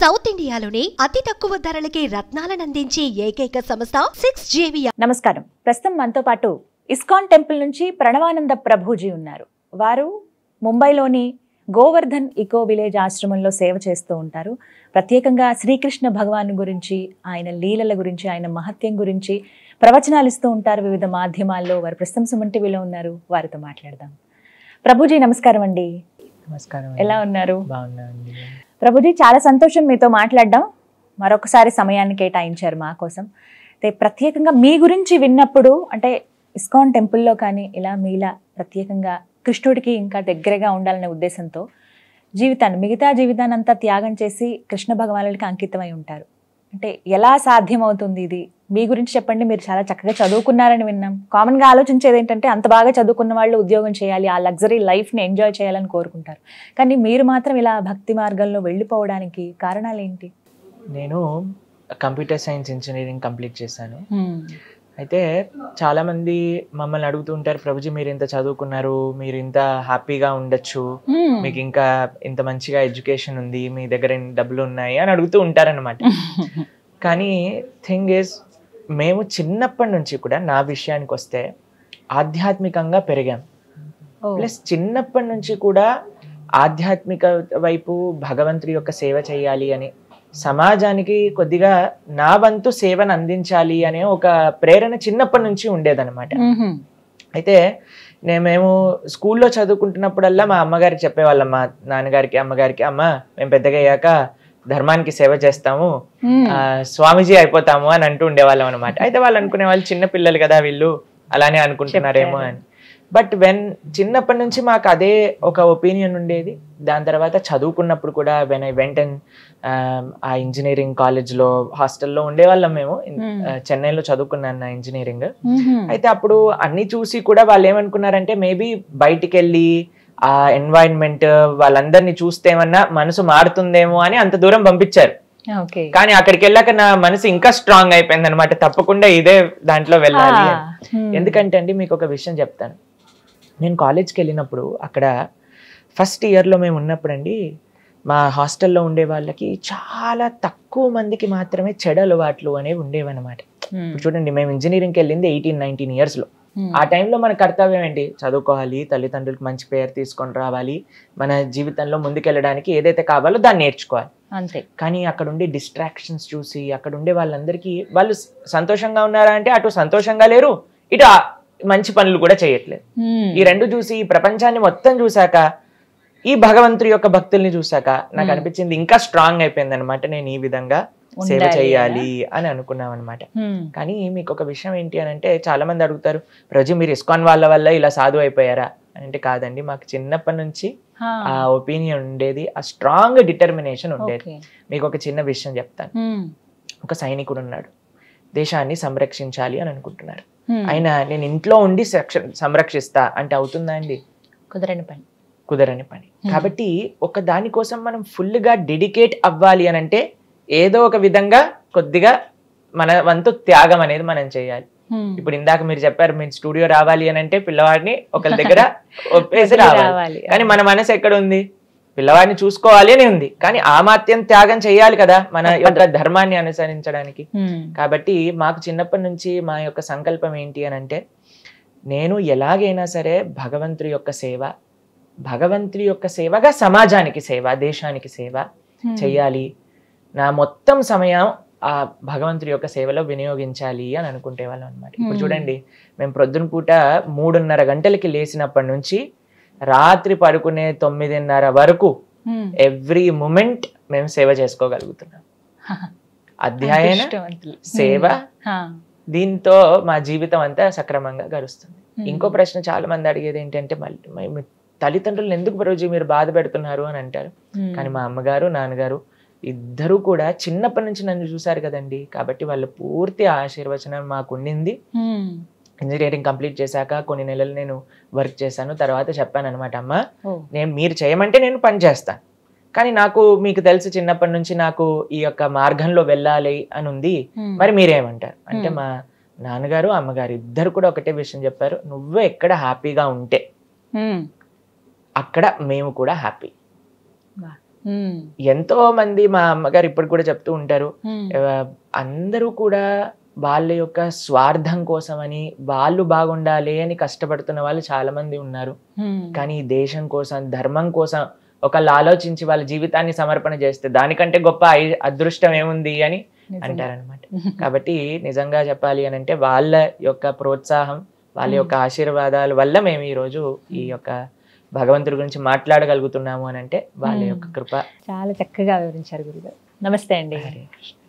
South ఇండియాలోనే అతి తక్కువ ధరలకి రత్నాలనందించే ఏకైక సంస్థ సిక్స్ జేవియా నమస్కారం ప్రస్తుతం మనతో పాటు ఇస్కాన్ టెంపుల్ నుంచి ప్రణవానంద ప్రభుజీ ఉన్నారు వారు ముంబైలోని గోవర్ధన్ ఇకో విలేజ్ ఆశ్రమంలో సేవ చేస్తూ ఉంటారు ప్రత్యేకంగా శ్రీకృష్ణ భగవాన్ గురించి ఆయన లీలల గురించి ఆయన మహత్యం గురించి ప్రవచనాలు ఇస్తూ ఉంటారు వివిధ మాధ్యమాల్లో వారు ప్రస్తుతం సుమన్ టీవీలో ఉన్నారు వారితో మాట్లాడదాం ప్రభుజీ నమస్కారం అండి నమస్కారం ఎలా ఉన్నారు బాగున్నాండి ప్రభుజీ చాలా సంతోషం మీతో మాట్లాడడం మరొకసారి సమయాన్ని కేటాయించారు మా కోసం అయితే ప్రత్యేకంగా మీ గురించి విన్నప్పుడు అంటే ఇస్కాన్ టెంపుల్లో కానీ ఇలా మీలా ప్రత్యేకంగా కృష్ణుడికి ఇంకా దగ్గరగా ఉండాలనే ఉద్దేశంతో జీవితాన్ని మిగతా జీవితాన్ని అంతా త్యాగం చేసి కృష్ణ భగవానుడికి అంకితమై ఉంటారు అంటే ఎలా సాధ్యమవుతుంది ఇది మీ గురించి చెప్పండి మీరు చాలా చక్కగా చదువుకున్నారని విన్నాం కామన్గా ఆలోచించేది ఏంటంటే అంత బాగా చదువుకున్న వాళ్ళు ఉద్యోగం చేయాలి ఆ లగ్జరీ లైఫ్ని ఎంజాయ్ చేయాలని కోరుకుంటారు కానీ మీరు మాత్రం ఇలా భక్తి మార్గంలో వెళ్ళిపోవడానికి కారణాలు ఏంటి నేను కంప్యూటర్ సైన్స్ ఇంజనీరింగ్ కంప్లీట్ చేశాను అయితే చాలా మంది మమ్మల్ని అడుగుతూ ఉంటారు ప్రభుజీ మీరు ఇంత చదువుకున్నారు మీరు ఇంత హ్యాపీగా ఉండొచ్చు మీకు ఇంకా ఇంత మంచిగా ఎడ్యుకేషన్ ఉంది మీ దగ్గర ఇన్ని డబ్బులు ఉన్నాయి అని అడుగుతూ ఉంటారనమాట కానీ థింగ్ ఇస్ మేము చిన్నప్పటి నుంచి కూడా నా విషయానికి వస్తే ఆధ్యాత్మికంగా పెరిగాం ప్లస్ చిన్నప్పటి నుంచి కూడా ఆధ్యాత్మిక వైపు భగవంతుడి యొక్క సేవ చేయాలి అని సమాజానికి కొద్దిగా నా వంతు సేవను అందించాలి అనే ఒక ప్రేరణ చిన్నప్పటి నుంచి ఉండేదన్నమాట అయితే నేను మేము స్కూల్లో చదువుకుంటున్నప్పుడల్లా మా అమ్మగారికి చెప్పేవాళ్ళం మా నాన్నగారికి అమ్మగారికి అమ్మ మేము పెద్దగా అయ్యాక ధర్మానికి సేవ చేస్తాము ఆ, స్వామీజీ అయిపోతాము అని అంటూ ఉండేవాళ్ళం అనమాట అయితే వాళ్ళు అనుకునే వాళ్ళు చిన్న పిల్లలు కదా వీళ్ళు అలానే అనుకుంటున్నారేమో అని బట్ వెన్ చిన్నప్పటి నుంచి మాకు అదే ఒక ఒపీనియన్ ఉండేది దాని తర్వాత చదువుకున్నప్పుడు కూడా వెన్ ఐ వెంట ఆ ఇంజనీరింగ్ కాలేజ్లో హాస్టల్లో ఉండేవాళ్ళం మేము Hmm. ఆ, చెన్నైలో చదువుకున్నాను నా ఇంజనీరింగ్ అయితే అప్పుడు అన్ని చూసి కూడా వాళ్ళు ఏమనుకున్నారంటే మేబీ బయటికి వెళ్ళి ఆ ఎన్వైరన్మెంట్ వాళ్ళందరినీ చూస్తేమన్నా మనసు మారుతుందేమో అని అంత దూరం పంపించారు ఓకే కానీ అక్కడికి వెళ్ళాక నా మనసు ఇంకా స్ట్రాంగ్ అయిపోయింది అనమాట తప్పకుండా ఇదే దాంట్లో వెళ్ళాలి అని. ఎందుకంటే అండి మీకు ఒక విషయం చెప్తాను నేను కాలేజ్కి వెళ్ళినప్పుడు అక్కడ ఫస్ట్ ఇయర్లో మేము ఉన్నప్పుడు అండి మా హాస్టల్లో ఉండే వాళ్ళకి చాలా తక్కువ మందికి మాత్రమే చెడు అలవాట్లు అనేవి ఉండేవన్నమాట ఇప్పుడు చూడండి మేము ఇంజనీరింగ్కి వెళ్ళింది ఎయిటీన్ నైన్టీన్ ఇయర్స్లో ఆ టైంలో మన కర్తవ్యం ఏంటి చదువుకోవాలి తల్లిదండ్రులకు మంచి పేరు తీసుకొని రావాలి మన జీవితంలో ముందుకెళ్ళడానికి ఏదైతే కావాలో దాన్ని నేర్చుకోవాలి అంతే కానీ అక్కడ ఉండే డిస్ట్రాక్షన్స్ చూసి అక్కడ ఉండే వాళ్ళందరికీ వాళ్ళు స- సంతోషంగా ఉన్నారా అంటే అటు సంతోషంగా లేరు ఇటు ఆ మంచి పనులు కూడా చేయట్లేదు ఈ రెండు చూసి ఈ ప్రపంచాన్ని మొత్తం చూశాక ఈ భగవంతుడి యొక్క భక్తుల్ని చూశాక నాకు Hmm. అనిపించింది ఇంకా స్ట్రాంగ్ అయిపోయింది అనమాట నేను ఈ విధంగా సేవ ఉండాలి చేయాలి అని అనుకున్నాం అనమాట కానీ మీకు ఒక విషయం ఏంటి అని అంటే చాలా మంది అడుగుతారు రోజు మీరు ఇస్కాన్ వాళ్ళ వల్ల ఇలా సాధు అయిపోయారా అని అంటే కాదండి మాకు చిన్నప్పటి నుంచి ఆ ఒపీనియన్ ఉండేది ఆ స్ట్రాంగ్ డిటర్మినేషన్ ఉండేది ఓకే మీకు ఒక చిన్న విషయం చెప్తాను ఒక సైనికుడు ఉన్నాడు దేశాన్ని సంరక్షించాలి అని అనుకుంటున్నారు ఆయన నేను ఇంట్లో ఉండి సక్ష- సంరక్షిస్తా అంటే అవుతుందా అండి కుదరని పని కుదరని పని Hmm. కాబట్టి ఒక దానికోసం మనం full గా డెడికేట్ అవ్వాలి అని అంటే ఏదో ఒక విధంగా కొద్దిగా మన వంతు త్యాగం అనేది మనం చేయాలి ఇప్పుడు ఇందాక మీరు చెప్పారు మీరు స్టూడియో రావాలి అని అంటే పిల్లవాడిని ఒకరి దగ్గర ఒప్పేసి రావాలి రావాలి కానీ మన మనసు ఎక్కడ ఉంది పిల్లవాడిని చూసుకోవాలి అని ఉంది కానీ ఆ మాత్యం త్యాగం చేయాలి కదా మన యొక్క ధర్మాన్ని అనుసరించడానికి కాబట్టి మాకు చిన్నప్పటి నుంచి మా యొక్క సంకల్పం ఏంటి అని అంటే నేను ఎలాగైనా సరే భగవంతుడి యొక్క సేవ భగవంతుడి యొక్క సేవగా సమాజానికి సేవ దేశానికి సేవ చెయ్యాలి నా మొత్తం సమయం ఆ భగవంతుడి యొక్క సేవలో వినియోగించాలి అని అనుకుంటే వాళ్ళం అనమాట ఇప్పుడు Hmm. చూడండి మేము ప్రొద్దున పూట మూడున్నర గంటలకి లేచినప్పటి నుంచి రాత్రి పడుకునే తొమ్మిదిన్నర వరకు ఎవ్రీ మూమెంట్ మేము సేవ చేసుకోగలుగుతున్నాం అధ్యయన సేవ దీంతో మా జీవితం అంతా సక్రమంగా గడుస్తుంది ఇంకో ప్రశ్న చాలా మంది అడిగేది ఏంటంటే మళ్ళీ మీ- మీ తల్లిదండ్రులను ఎందుకు రోజు మీరు బాధ పెడుతున్నారు అని అంటారు కానీ మా అమ్మగారు నాన్నగారు ఇద్దరు కూడా చిన్నప్పటి నుంచి నన్ను చూశారు కదండి కాబట్టి వాళ్ళ పూర్తి ఆశీర్వచనం మాకు ఉండింది ఇంజనీరింగ్ కంప్లీట్ చేశాక కొన్ని నెలలు నేను వర్క్ చేశాను తర్వాత చెప్పాను అనమాట అమ్మ నేను మీరు చేయమంటే నేను పని చేస్తాను కానీ నాకు మీకు తెలుసు చిన్నప్పటి నుంచి నాకు ఈ యొక్క మార్గంలో వెళ్ళాలి అని ఉంది మరి మీరేమంటారు అంటే Hmm. మా నాన్నగారు అమ్మగారు ఇద్దరు కూడా ఒకటే విషయం చెప్పారు నువ్వు ఎక్కడ హ్యాపీగా ఉంటే అక్కడ మేము కూడా హ్యాపీ ఉమ్, ఎంతో మంది మా అమ్మగారు ఇప్పుడు కూడా చెప్తూ ఉంటారు ఉమ్, ఆ, అందరూ కూడా వాళ్ళ యొక్క స్వార్థం కోసమని వాళ్ళు బాగుండాలి అని కష్టపడుతున్న వాళ్ళు చాలా మంది ఉన్నారు ఉమ్, కానీ ఈ దేశం కోసం ధర్మం కోసం ఒకళ్ళు ఆలోచించి వాళ్ళ జీవితాన్ని సమర్పణ చేస్తే దానికంటే గొప్ప ఐ- అదృష్టం ఏముంది అని నిజంగా. అంటారనమాట కాబట్టి నిజంగా చెప్పాలి అని అంటే వాళ్ళ యొక్క ప్రోత్సాహం వాళ్ళ యొక్క ఆశీర్వాదాల వల్ల మేము ఈ రోజు ఈ యొక్క భగవంతుడి గురించి మాట్లాడగలుగుతున్నాము అని అంటే వాళ్ళ యొక్క కృప చాలా చక్కగా వివరించారు గురుగారు నమస్తే అండి హరే కృష్ణ